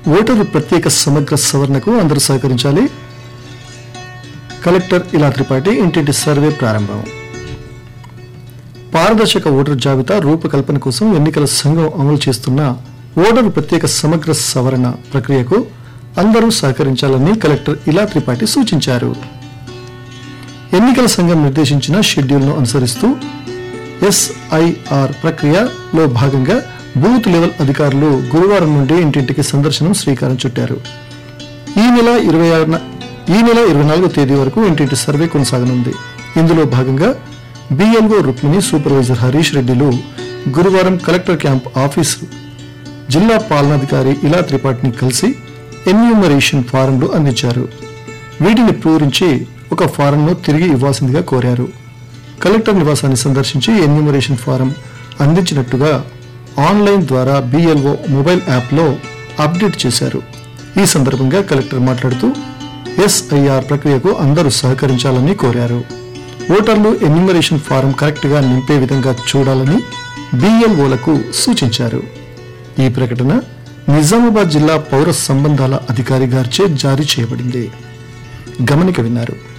voter ప్రత్యేక సమగ్ర సవరణకు అందరూ సహకరించాలి కలెక్టర్ ఇలా త్రిపాఠి ఇంటింటి సర్వే ప్రారంభం పారదర్శక ఓటరు జాబితా రూపకల్పన కోసం ఎన్నికల సంఘం అమలు చేస్తున్న ఓటరు ప్రత్యేక సమగ్ర సవరణ ప్రక్రియకు అందరూ సహకరించాలని కలెక్టర్ ఇలా త్రిపాఠి సూచించారు ఎన్నికల సంఘం నిర్దేశించిన షెడ్యూల్ను అనుసరిస్తూ ఎస్ఐఆర్ ప్రక్రియలో భాగంగా బూత్ లెవెల్ అధికారులు గురువారం నుండి ఇంటింటికి సందర్శనం శ్రీకారం చుట్టారు ఈ నెల ఇరవై ఆరున ఈ నెల ఇరవై నాలుగో తేదీ వరకు ఇంటింటి సర్వే కొనసాగనుంది ఇందులో భాగంగా బిఎల్ఓ రుక్మిణి సూపర్వైజర్ హరీష్ రెడ్డిలు గురువారం కలెక్టర్ క్యాంప్ ఆఫీసు జిల్లా పాలనాధికారి ఇలా త్రిపాఠిని కలిసి ఎన్యూమరేషన్ ఫారంలు అందించారు వీటిని పూరించి ఒక ఫారంను తిరిగి ఇవ్వాల్సిందిగా కోరారు కలెక్టర్ నివాసాన్ని సందర్శించి ఎన్యూమరేషన్ ఫారం అందించినట్టుగా ఆన్లైన్ ద్వారా బిఎల్ఓ మొబైల్ యాప్లో అప్డేట్ చేశారు ఈ సందర్భంగా కలెక్టర్ మాట్లాడుతూ ఎస్ఐఆర్ ప్రక్రియకు అందరూ సహకరించాలని కోరారు ఓటర్లు ఎన్యూమరేషన్ ఫారం కరెక్ట్గా నింపే విధంగా చూడాలని బిఎల్ఓలకు సూచించారు ఈ ప్రకటన నిజామాబాద్ జిల్లా పౌర సంబంధాల అధికారి గారిచే జారీ చేయబడింది గమనిక విన్నారు